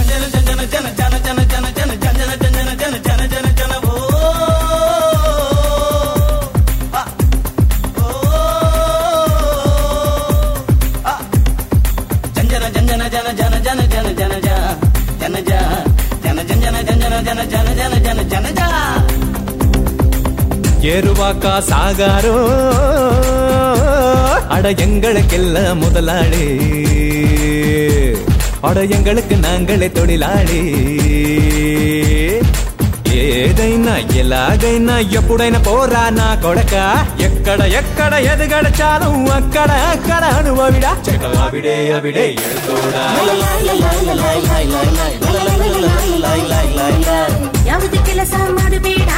ஏறுவாக்கா சாகாரோ அட எங்களுக்கெல்லாம் முதலாளி அட எங்களுக்கு நாங்களே தொழிலாளி ఏదైనా ఎలాగైనా ఎప్పుడైనా పోరా నా కొడక ఎక్కడ ఎక్కడ ఎది గడచాను అక్కడ అక్కడ అనుభవిడా చెక అవిడే అవిడే ఎడుతోడా ಯಾವುದು ಕೆಲಸ ಮಾಡಬೇಡ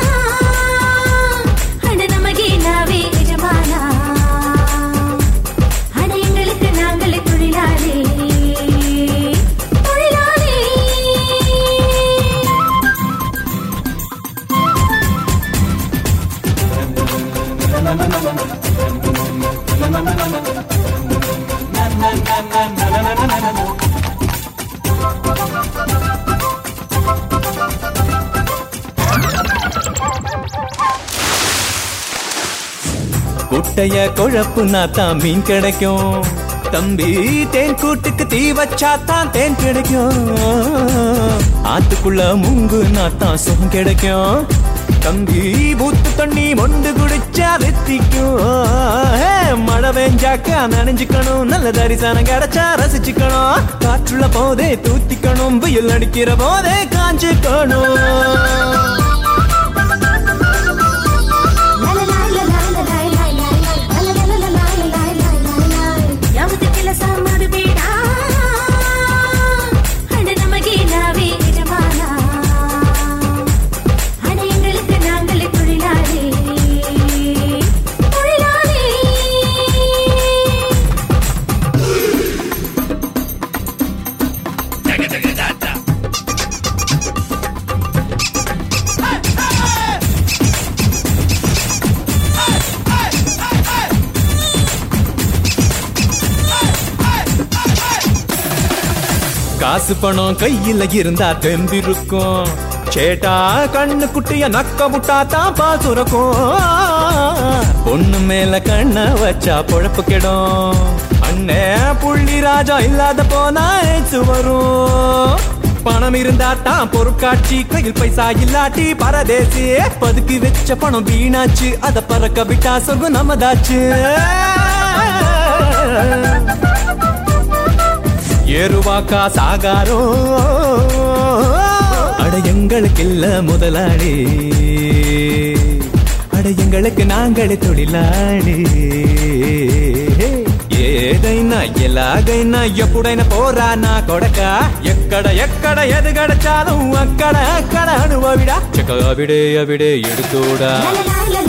ಹಣ ನಮಗೆ ನಾವೇ ಯಜಮಾನ ಹಣ ಎಂಗಳಿಗೆ ನಾங்களே தொழிலாளி தொழிலாளி குட்டைய குழப்புனா தான் மீன் கிடைக்கும் தம்பி தேன் கூட்டுக்கு தீ வச்சா தான் தேன் கிடைக்கும் ஆத்துக்குள்ள முங்குனா தான் சுகம் கிடைக்கும் தம்பி பூத்து தண்ணி மொண்டு குடிச்சா வெத்திக்கும் ஹே, மழை பெஞ்சாக்கா நனைஞ்சுக்கணும் நல்ல தரிசனம் கிடைச்சா ரசிச்சுக்கணும் காற்றுள்ள போதே தூத்திக்கணும் புயல் அடிக்கிற போதே காஞ்சுக்கணும் ಯಾವುದು ಕೆಲಸ ಮಾಡಬೇಡ ಹಣ ನಮಗೆ ನಾವೇ ಯಜಮಾನ ಹಣ ಎಂಗಳಿಗೆ ನಾங்களே தொழிலாளி தொழிலாளி காசு பணம் கையில இருந்தா தெம்பிருக்கும் சேட்டா கண்ணு குட்டிய நக்க முட்டா தான் பாசுரக்கும் பொண்ணு மேல கண்ண வச்சா பொழப்பு கெடும் அண்ணே புள்ளி ராஜா இல்லாத போனா ஏச்சு வரும் பணம் இருந்தா தான் பொருட்காட்சி கையில் பைசா இல்லாட்டி பரதேசி பதுக்கி வச்ச பணம் வீணாச்சு அத பறக்க விட்டா சொர்க்கம் நமதாச்சு ஏறுவாக்கா சாகாரோ அட எங்களுக்கு இல்ல முதலாளி அட எங்களுக்கு நாங்களே தொழிலாளி ఏదైనా ఎలాగైనా ఎప్పుడైనా పోరా నా కొడక ఎక్కడ ఎక్కడ ఎది గడచాను అక్కడ అక్కడ అనుభవిడా చెక్క అవిడే అవిడే ఎడుతోడా la la la